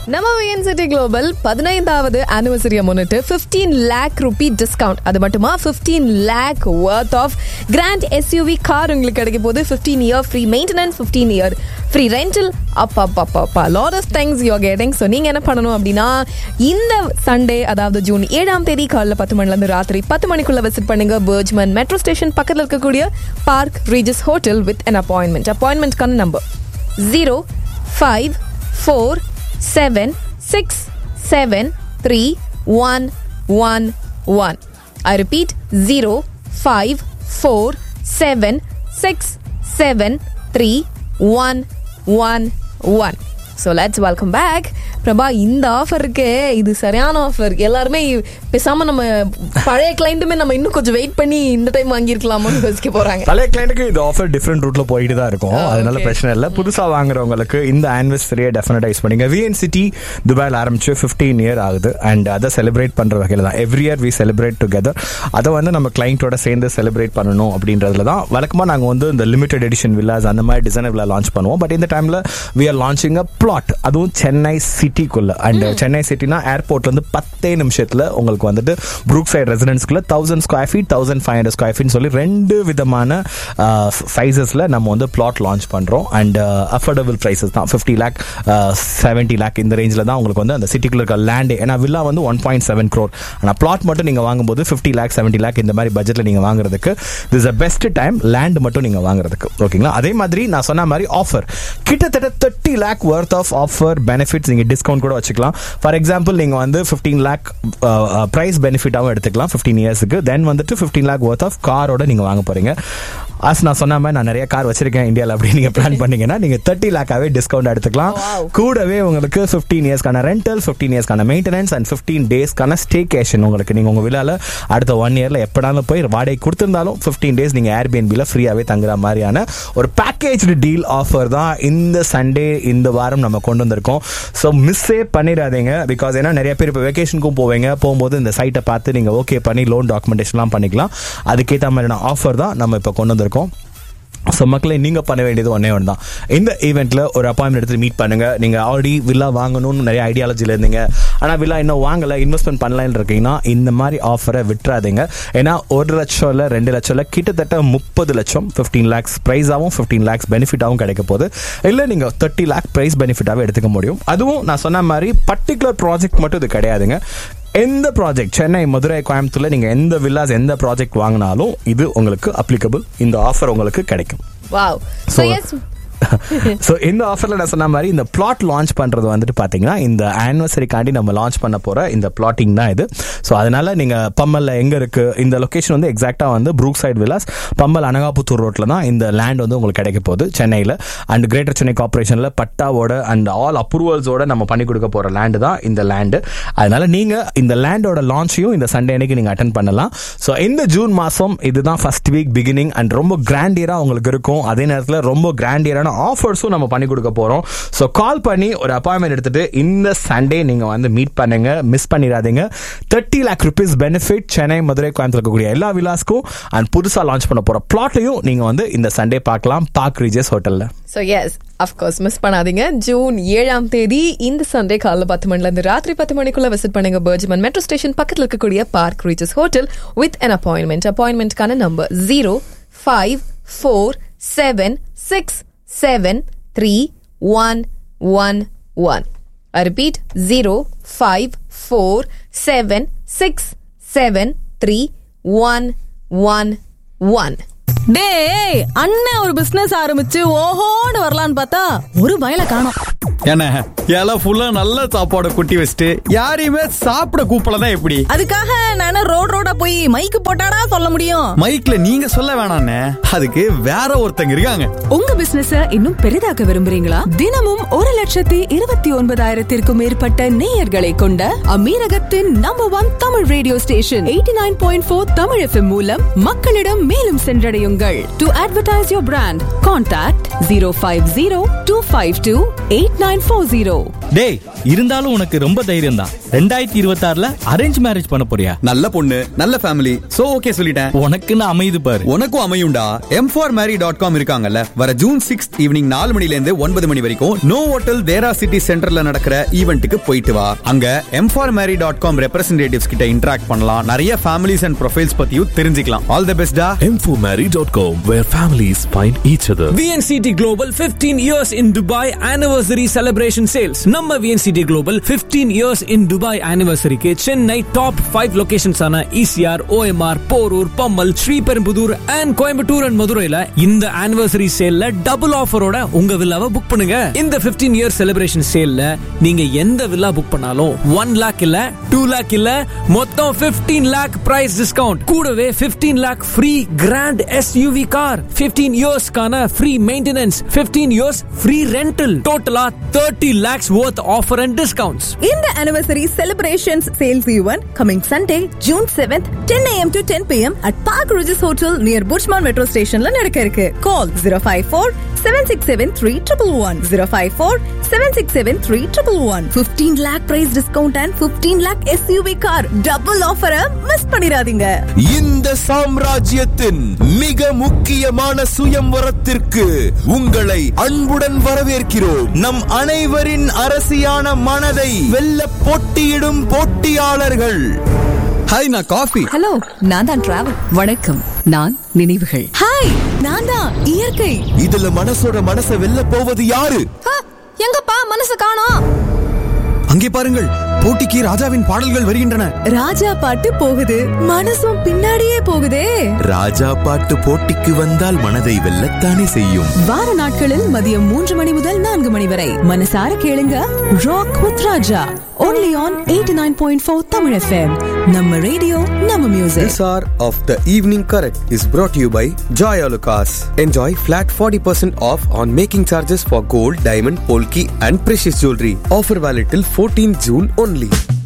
நம்ம விஎன்சிட்டி குளோபல் பதினைந்தாவது ஆனிவர்சரியை முன்னிட்டு 15 லேக் ருபி டிஸ்கவுண்ட் அது மட்டுமா 15 lakh worth of grand SUV car உங்களுக்கு கிடைக்க போது 15 year free maintenance 15 year free rental அப்பா அப்பா அப்பா அப்பா lot of thanks you getting so நீங்கள் என்ன பண்ணணும் அப்படின்னா இந்த சண்டே அதாவது ஜூன் ஏழாம் தேதி காலைல பத்து மணிலேருந்து ராத்திரி பத்து மணிக்குள்ள விசிட் பண்ணுங்க பர்ஜ்மன் மெட்ரோ ஸ்டேஷன் பக்கத்தில் இருக்கக்கூடிய park regis hotel with an appointment அப்பாயின்மெண்ட்கான number zero five four seven six seven three one one one. I repeat zero five four seven six seven three one one one. So let's welcome back Prabha இந்த offer இருக்கே இது சரியான offer எல்லாருமே பேசாம நம்ம பழைய கிளைண்ட்டுமே நம்ம இன்னும் கொஞ்சம் வெயிட் பண்ணி இந்த டைம் வாங்கியிருக்கலாமோன்னு யோசிக்க போறாங்க பழைய கிளைண்ட்டுக்கு இந்த ஆஃபர் டிஃப்ரெண்ட் ரூட்ல போயிட்டு தான் இருக்கும் Ah, அதனால okay. பிரச்சனை இல்லை புதுசா வாங்குறவங்களுக்கு இந்த ஆனிவர்சரியை டெஃபினட்டா யூஸ் பண்ணுங்க விஎன் சிட்டி துபாயில் ஆரம்பிச்சு 15 இயர் ஆகுது அண்ட் அதை செலிப்ரேட் பண்ற வகையில தான் every year we celebrate together அதை வந்து நம்ம கிளைண்ட்டோட சேர்ந்து செலிப்ரேட் பண்ணணும் அப்படின்றதுல தான் வழக்கமா நாங்க வந்து இந்த லிமிடெட் எடிஷன் வில்லாஸ் அந்த மாதிரி டிசைன் வில்லா லான்ச் பண்ணுவோம் பட் இந்த டைம்ல we are launching a flat அதுவும் சென்னை சிட்டிக்குள்ள அண்ட் சென்னை சிட்டினா ஏர்போர்ட்ல இருந்து பத்தே நிமிஷத்துல உங்களுக்கு வந்துட்டு ப்ரூக் சைட் ரெசிடென்ஸ்க்குள்ள thousand square feet thousand five hundred square feet சொல்லி ரெண்டு விதமான சைசஸ்ல நம்ம வந்து பிளாட் லான்ச் பண்றோம் அண்ட் அஃபோர்டபுள் ப்ரைசஸ் தான் ஃபிஃப்டி லேக் செவன்ட்டி லேக் இந்த ரேஞ்சில் தான் உங்களுக்கு வந்து அந்த சிட்டிக்குள்ள இருக்க லேண்டே ஏன்னா வில்லா வந்து ஒன் பாயிண்ட் செவன் க்ரோர் ஆனால் பிளாட் மட்டும் நீங்க வாங்கும்போது ஃபிஃப்டி லேக் செவன்ட்டி லேக் இந்த மாதிரி பட்ஜெட்ல நீங்க வாங்குறதுக்கு this a best time land மட்டும் நீங்க வாங்குறதுக்கு ஓகேங்களா அதே மாதிரி நான் சொன்ன மாதிரி ஆஃபர் கிட்டத்தட்ட thirty lakh worth of offer benefits நீங்க டிஸ்கவுண்ட் கூட வச்சுக்கலாம் ஃபார் எக்ஸாம்பிள் நீங்க வந்து ஃபிஃப்டீன் லேக் பிரைஸ் பெனிஃபிட்டாகவும் எடுத்துக்கலாம் ஃபிஃப்டீன் இயர்ஸ்க்கு தென் வந்துட்டு ஃபிஃப்டீன் லேக் ஒர்த் ஆஃப் காரோட நீங்க வாங்க போறீங்க அஸ் நான் சொன்ன மாதிரி நான் நிறைய கார் வச்சிருக்கேன் இந்தியாவில் அப்படின்னு நீங்க பிளான் பண்ணீங்கன்னா நீங்க தேர்ட்டி லேக்காவே டிஸ்கவுண்ட் எடுத்துக்கலாம் Wow. கூடவே உங்களுக்கு ஃபிஃப்டீன் இயர்ஸ்க்கான ரெண்டல் ஃபிஃப்டீன் இயர்ஸ்க்கான மெயின்டெனன்ஸ் அண்ட் ஃபிஃப்டீன் டேஸ்க்கான ஸ்டேகேஷன் உங்களுக்கு நீங்க உங்க விழால அடுத்த ஒன் இயர்ல எப்படாலும் போய் வாடகை கொடுத்திருந்தாலும் ஃபிஃப்டீன் டேஸ் நீங்க ஏர்பிஎன்பில ஃப்ரீயாவே தங்குற மாதிரியான ஒரு பேக்கேஜ் டீல் ஆஃபர் தான் இந்த சண்டே இந்த வாரம் நம்ம கொண்டு வந்திருக்கோம் ஸோ மிஸ்ஸே பண்ணிடாதீங்க பிகாஸ் ஏன்னா நிறைய பேர் இப்போ வெக்கேஷனுக்கும் போவீங்க போகும்போது இந்த சைட்டை பார்த்து நீங்க ஓகே பண்ணி லோன் டாக்குமெண்டேஷன்லாம் பண்ணிக்கலாம் அதுக்கேற்ற மாதிரியான ஆஃபர் தான் நம்ம இப்போ கொண்டு வந்திருக்கோம் ஸோ மக்களை நீங்க பண்ண வேண்டியது ஒன்னே ஒன்று தான் இந்த ஈவெண்ட்ல ஒரு அப்பாயின்மெண்ட் எடுத்து மீட் பண்ணுங்க நீங்க ஆல்ரெடி வில்லா வாங்கணும்னு நிறைய ஐடியாலஜில இருந்தீங்க ஆனா வில்லா இன்னும் வாங்கல இன்வெஸ்ட்மெண்ட் பண்ணலாம்னு இருக்கீங்கன்னா இந்த மாதிரி ஆஃபரை விட்டுறாதீங்க ஏன்னா ஒரு லட்சம் இல்ல ரெண்டு லட்சம் இல்ல கிட்டத்தட்ட முப்பது லட்சம் ஃபிஃப்டீன் லேக்ஸ் ப்ரைஸாகவும் ஃபிஃப்டீன் லேக்ஸ் பெனிஃபிட்டாகவும் கிடைக்க போகுது இல்ல நீங்க தேர்ட்டி லேக் ப்ரைஸ் பெனிஃபிட்டாவே எடுத்துக்க முடியும் அதுவும் நான் சொன்ன மாதிரி பர்டிகுலர் ப்ராஜெக்ட் மட்டும் இது கிடையாதுங்க எந்த ப்ராஜெக்ட் சென்னை மதுரை கோயம்புத்தூர்ல நீங்க எந்த வில்லாஸ் எந்த ப்ராஜெக்ட் வாங்கினாலும் இது உங்களுக்கு அப்ளிகபிள் இந்த ஆஃபர் உங்களுக்கு கிடைக்கும் wow so So- yes so இந்த ஆஃபர்ல நான் சொன்ன மாதிரி இந்த பிளாட் லான்ச் பண்றது வந்துட்டு பாத்தீங்கன்னா இந்த ஆனிவர்சரிக்காண்டி நம்ம லான்ச் பண்ண போற இந்த பிளாட்டிங் தான் இது ஸோ அதனால நீங்க பம்மல்ல எங்க இருக்கு இந்த லொகேஷன் வந்து எக்ஸாக்டா வந்து brook side villas Pammal Anakaputhur ரோட்ல தான் இந்த லேண்ட் வந்து உங்களுக்கு கிடைக்க போகுது சென்னையில அண்ட் கிரேட்டர் சென்னை கார்பரேஷன்ல பட்டாவோட அண்ட் ஆல் அப்ரூவல்ஸோட நம்ம பண்ணி கொடுக்க போற லேண்டு தான் இந்த லேண்டு அதனால நீங்க இந்த லேண்டோட லான்ச்சையும் இந்த சண்டே அன்னைக்கு நீங்க அட்டன் பண்ணலாம் ஸோ இந்த ஜூன் மாசம் இதுதான் ஃபர்ஸ்ட் வீக் பிகினிங் அண்ட் ரொம்ப கிராண்டியரா உங்களுக்கு இருக்கும் அதே நேரத்தில் ரொம்ப கிராண்டியரான ஆஃபர்ஸும் நம்ம பண்ணி கொடுக்க போறோம் ஸோ கால் பண்ணி ஒரு அப்பாயின்மெண்ட் எடுத்துட்டு இந்த சண்டே நீங்க வந்து மீட் பண்ணுங்க மிஸ் பண்ணிடாதீங்க thirty lakh rupees benefit Chennai Madurai Coimbatore இருக்கக்கூடிய எல்லா விலாஸ்க்கும் அண்ட் புதுசா லான்ச் பண்ண போற பிளாட்லையும் நீங்க வந்து இந்த சண்டே பார்க்கலாம் பார்க் ரீஜஸ் ஹோட்டல்ல ஸோ எஸ் அஃப்கோர்ஸ் மிஸ் பண்ணாதீங்க ஜூன் ஏழாம் தேதி இந்த சண்டே காலைல பத்து மணில இருந்து ராத்திரி பத்து மணிக்குள்ள விசிட் பண்ணுங்க பர்ஜ்மன் மெட்ரோ ஸ்டேஷன் பக்கத்தில் இருக்கக்கூடிய park Regis hotel with an appointment அப்பாயின்மெண்ட்கான number zero five four seven six seven three one one one I repeat zero five four seven six seven three one one one. டேய் அண்ணன் ஒரு business ஆரம்பிச்சு ஓஹோன்னு வரலான்னு பார்த்தா ஒரு பயல காணோம் என்ன இலை ஃபுல்லா நல்ல சாப்பாடு கொட்டி வச்சுட்டு யாரையுமே சாப்பிட கூப்பிடல எப்படி அதுக்காக நானே ரோட் ரோடா போய் மைக்கு போட்டாடா சொல்ல முடியும் மைக்ல நீங்க சொல்ல வேணாண்ணே அதுக்கு வேற ஒருத்தங்க இருக்காங்க உங்க பிசினஸ இன்னும் பெரிதாக்க விரும்புறீங்களா தினமும் ஒரு லட்சத்தி இருபத்தி ஒன்பதாயிரத்திற்கும் மேற்பட்ட நேயர்களை கொண்ட அமீரகத்தின் number one Tamil radio station eighty nine point four Tamil FM மூலம் மக்களிடம் மேலும் சென்றடையுங்கள் to advertise your brand contact zero five zero two five two eight nine four zero டேய் இருந்தாலும் உனக்கு ரொம்ப தைரியம் தான் ரெண்டாயிரத்தி இருபத்தி ஆறுல அரேஞ்ச் மேரேஜ் பண்ண போறியா நல்ல பொண்ணு நல்ல ஃபேமிலி சோ ஓகே சொல்லிட்டேன் உனக்குன்னு அமையுது பாரு உனக்கும் அமையும்டா M for marry dot com இருக்காங்கல்ல வர ஜூன் சிக்ஸ் ஈவினிங் நாலு மணில இருந்து ஒன்பது மணி வரைக்கும் நோ ஹோட்டல் தேரா சிட்டி சென்டர்ல நடக்கிற ஈவெண்ட்டுக்கு போயிட்டு வா அங்க M for marry dot com representatives கிட்ட இன்டராக்ட் பண்ணலாம் நிறைய ஃபேமிலிஸ் அண்ட் ப்ரொஃபைல்ஸ் பத்தியும் தெரிஞ்சுக்கலாம் ஆல் தி பெஸ்டா m4marry.com where families find each other. VNCT Global 15 years in Dubai anniversary celebration sales. நம்ம VNCT Global 15 years in Dubai anniversary க்கு Chennai top 5 locations ஆன ECR, OMR, Porur, Pammal, Sriperumbudur and Coimbatore and மதுரையில இந்த anniversary சேல்ல double ஆஃபரோட உங்க வில்லாவை book பண்ணுங்க இந்த 15 year celebration சேல்ல நீங்க எந்த வில்லா புக் பண்ணாலும் 1 லேக் இல்ல 2 லேக் இல்ல மொத்தம் 15 லேக் பிரைஸ் டிஸ்கவுண்ட் கூடவே 15 lakh free grand SUV car 15 இயர்ஸ்க்கான free maintenance 15 years free rental டோட்டலா 30 lakhs worth offer and discounts இந்த anniversary celebrations sales event coming Sunday, June 7th, 10 a.m. to 10 p.m. at Park Regis Hotel near Bushman Metro Stationல நடக்க இருக்கு. Call 054 767 3111 054 767 3111 15 lakh price discount and 15 lakh SUV car double offer miss பண்ணிராதீங்க. இந்த சாம்ராஜ்யத்தின் மிக முக்கியமான சுயம்வரத்திற்கு உங்களை அன்புடன் வரவேற்கிறோம் நம் அனைவரின் அரசியான மனதை வெல்ல போட்டியிடும் போட்டியாளர்கள் ஹாய் நான் காஃபி ஹலோ நான் தான் டிராவல் வணக்கம் நான் நினைவுகள் ஹாய் நான் தான் இயற்கை இதுல மனசோட மனசை வெல்ல போவது யாரு எங்கப்பா மனசு காணோம் அங்கே பாருங்கள் போட்டிக்கு ராஜாவின் பாடல்கள் வருகின்றன ராஜா பாட்டு போகுது மனசும் பின்னாடியே போகுதே ராஜா பாட்டு போட்டிக்கு வந்தால் மனதை வெல்லத்தானே செய்யும் வார நாட்களில் மதியம் மூன்று மணி முதல் நான்கு மணி வரை மனசார கேளுங்க rock with Raja only on 89.4 Tamil FM நம்ம ரேடியோ நம்ம music This hour of the evening correct is brought to you by Joy Alucas. Enjoy flat 40% off on making charges for gold, diamond, polki and precious jewelry. Offer valid till 14 June only.